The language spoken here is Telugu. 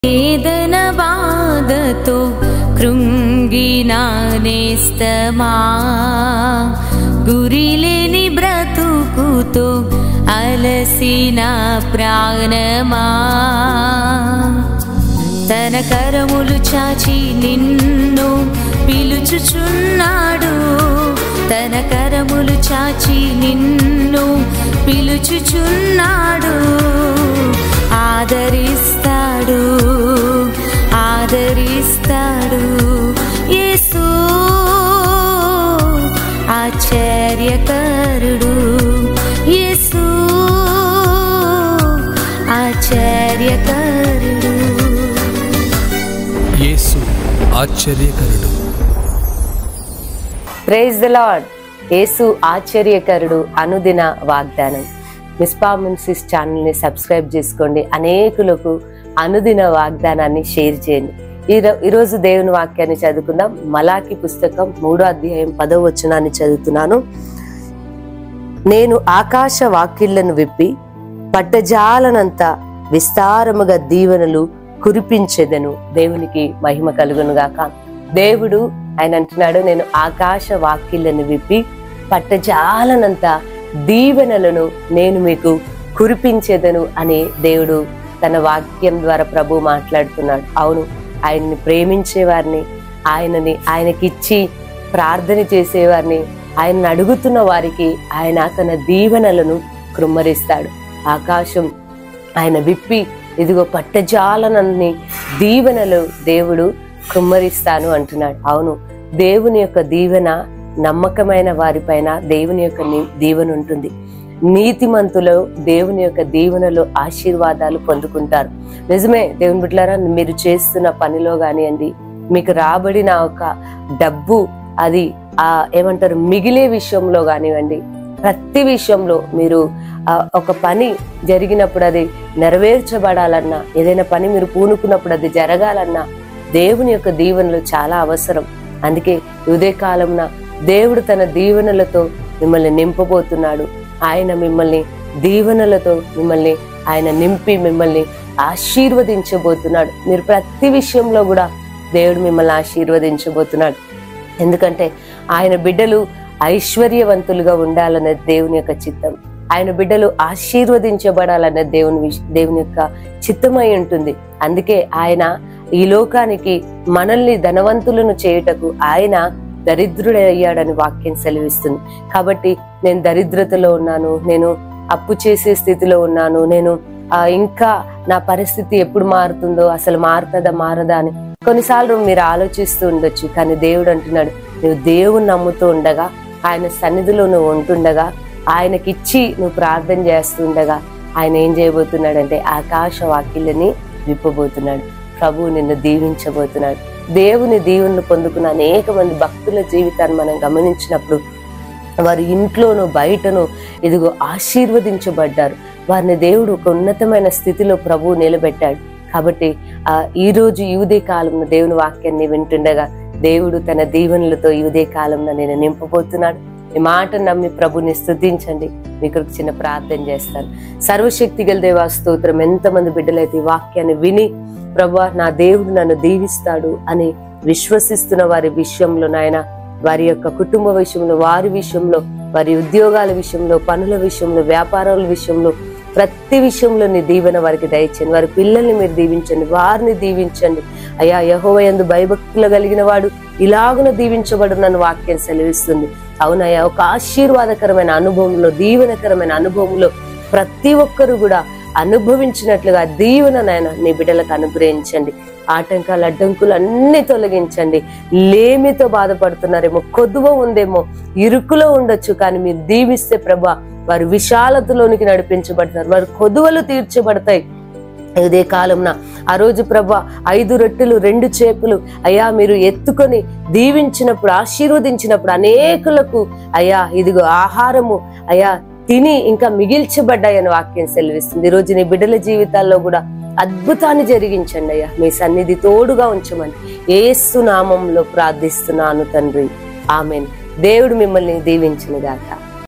వేదన బాధతో కృంగిన నేస్తమా గురిలేని బ్రతుకుతో అలసిన ప్రాణమా తన కరములు చాచి నిన్ను పిలుచుచున్నాడు తన కరములు చాచి నిన్ను పిలుచుచున్నాడు ఆదరిస్తాడు ఆదరిస్తాడు యేసు ఆశ్చర్యకరుడు యేసు ఆశ్చర్యకరుడు యేసు ఆశ్చర్యకరుడు ప్రైజ్ ద లాడ్ యేసు ఆశ్చర్యకరుడు అనుదిన వాగ్దానం మిస్పామిన్సిస్ ఛానల్ని సబ్స్క్రైబ్ చేసుకోండి అనేకులకు అనుదిన వాగ్దానాన్ని షేర్ చేయండి ఈరో- ఈరోజు దేవుని వాక్యాన్ని చదువుకుందాం మలాకి పుస్తకం మూడో అధ్యాయం పదో వచనాన్ని చదువుతున్నాను నేను ఆకాశ వాక్యులను విప్పి పట్టజాలనంత విస్తారముగా దీవెనలు కురిపించెదను దేవునికి మహిమ కలుగునుగాక దేవుడు ఆయన అంటున్నాడు నేను ఆకాశ వాక్యులను విప్పి పట్టజాలనంత దీవెనలను నేను మీకు కురిపించేదను అని దేవుడు తన వాక్యం ద్వారా ప్రభు మాట్లాడుతున్నాడు అవును ఆయన్ని ప్రేమించే వారిని ఆయనని ఆయనకిచ్చి ప్రార్థన చేసేవారిని ఆయన్ని అడుగుతున్న వారికి ఆయన తన దీవెనలను కృమ్మరిస్తాడు ఆకాశం ఆయన విప్పి ఇదిగో పట్టజాలనన్ని దీవెనలు దేవుడు కుమ్మరిస్తాను అంటున్నాడు అవును దేవుని యొక్క దీవెన నమ్మకమైన వారిపైన దేవుని యొక్క ని- దీవెన ఉంటుంది నీతిమంతులు దేవుని యొక్క దీవెనలో ఆశీర్వాదాలు పొందుకుంటారు నిజమే దేవుని బిడ్డలారా మీరు చేస్తున్న పనిలో కానివ్వండి మీకు రాబడిన ఒక డబ్బు అది ఆ ఏమంటారు మిగిలే విషయంలో కానివ్వండి ప్రతి విషయంలో మీరు ఆ, ఒక పని జరిగినప్పుడు అది నెరవేర్చబడాలన్నా ఏదైనా పని మీరు పూనుకున్నప్పుడు అది జరగాలన్నా దేవుని యొక్క దీవెనలు చాలా అవసరం అందుకే ఉదయ కాలంన దేవుడు తన దీవెనలతో మిమ్మల్ని నింపబోతున్నాడు ఆయన మిమ్మల్ని దీవెనలతో మిమ్మల్ని ఆయన నింపి మిమ్మల్ని ఆశీర్వదించబోతున్నాడు మీరు ప్రతి విషయంలో కూడా దేవుడు మిమ్మల్ని ఆశీర్వదించబోతున్నాడు ఎందుకంటే ఆయన బిడ్డలు ఐశ్వర్యవంతులుగా ఉండాలనే దేవుని యొక్క చిత్తం ఆయన బిడ్డలు ఆశీర్వదించబడాలనే దేవుని విష- దేవుని యొక్క చిత్తమై ఉంటుంది అందుకే ఆయన ఈ లోకానికి మనల్ని ధనవంతులను చేయుటకు ఆయన దరిద్రుడయ్యాడని వాక్యం సెలవిస్తుంది కాబట్టి నేను దరిద్రతలో ఉన్నాను నేను అప్పు చేసే స్థితిలో ఉన్నాను నేను ఆ, ఇంకా నా పరిస్థితి ఎప్పుడు మారుతుందో అసలు మారుతుందా మారదా అని కొన్నిసార్లు మీరు ఆలోచిస్తూ ఉండొచ్చు కానీ దేవుడు అంటున్నాడు నువ్వు దేవుని నమ్ముతూ ఉండగా ఆయన సన్నిధిలో నువ్వు ఉంటుండగా ఆయనకిచ్చి నువ్వు ప్రార్థన చేస్తుండగా ఆయన ఏం చేయబోతున్నాడంటే ఆకాశ వాక్యులని విప్పబోతున్నాడు ప్రభువు నిన్ను దీవించబోతున్నాడు దేవుని దీవెనలు పొందుకున్న అనేక మంది భక్తుల జీవితాన్ని మనం గమనించినప్పుడు వారి ఇంట్లోనూ బయటను ఇదిగో ఆశీర్వదించబడ్డారు వారిని దేవుడు ఒక ఉన్నతమైన స్థితిలో ప్రభువు నిలబెట్టాడు కాబట్టి ఆ ఈ రోజు ఈ ఉదయ కాలంలో దేవుని వాక్యాన్ని వింటుండగా దేవుడు తన దీవెనలతో ఈ ఉదయ కాలంలో నేను నింపబోతున్నాడు ఈ మాట నమ్మి ప్రభుని స్తుతించండి మీకు ఒక చిన్న ప్రార్థన చేస్తాను సర్వశక్తి గల దేవా స్తోత్రం ఎంతమంది బిడ్డలైతే ఈ వాక్యాన్ని విని ప్రభా నా దేవుడు నన్ను దీవిస్తాడు అని విశ్వసిస్తున్న వారి విషయంలో నాయన వారి యొక్క కుటుంబ విషయంలో వారి విషయంలో వారి ఉద్యోగాల విషయంలో పనుల విషయంలో వ్యాపారాల విషయంలో ప్రతి విషయంలో నీ దీవెన వారికి దయచండి వారి పిల్లల్ని మీరు దీవించండి వారిని దీవించండి అయ్యా యహోవయందు భయభక్తులు కలిగిన వాడు ఇలాగున దీవించబడు నన్ను వాక్యం సెలవిస్తుంది అవునయ్యా ఒక ఆశీర్వాదకరమైన అనుభవంలో దీవెనకరమైన అనుభవంలో ప్రతి ఒక్కరు కూడా అనుభవించినట్లుగా దీవెన నాయన నీ బిడ్డలకు అనుగ్రహించండి ఆటంకాలు అడ్డంకులు అన్ని తొలగించండి లేమితో బాధపడుతున్నారేమో కొదువ ఉందేమో ఇరుకులో ఉండొచ్చు కానీ మీరు దీవిస్తే ప్రభా వారు విశాలతలోనికి నడిపించబడతారు వారు కొదువలు తీర్చబడతాయి ఇదే కాలంన ఆ రోజు ప్రభా ఐదు రొట్టెలు రెండు చేపలు అయ్యా మీరు ఎత్తుకొని దీవించినప్పుడు ఆశీర్వదించినప్పుడు అనేకులకు అయ్యా ఇదిగో ఆహారము అయ్యా తిని ఇంకా మిగిల్చబడ్డాయని వాక్యం సెలవిస్తుంది ఈ రోజు నీ బిడ్డల జీవితాల్లో కూడా అద్భుతాన్ని జరిగించండి అయ్యా మీ సన్నిధి తోడుగా ఉంచమని ఏసు నామంలో ప్రార్థిస్తున్నాను తండ్రి ఆమెన్ దేవుడు మిమ్మల్ని దీవించిన గాక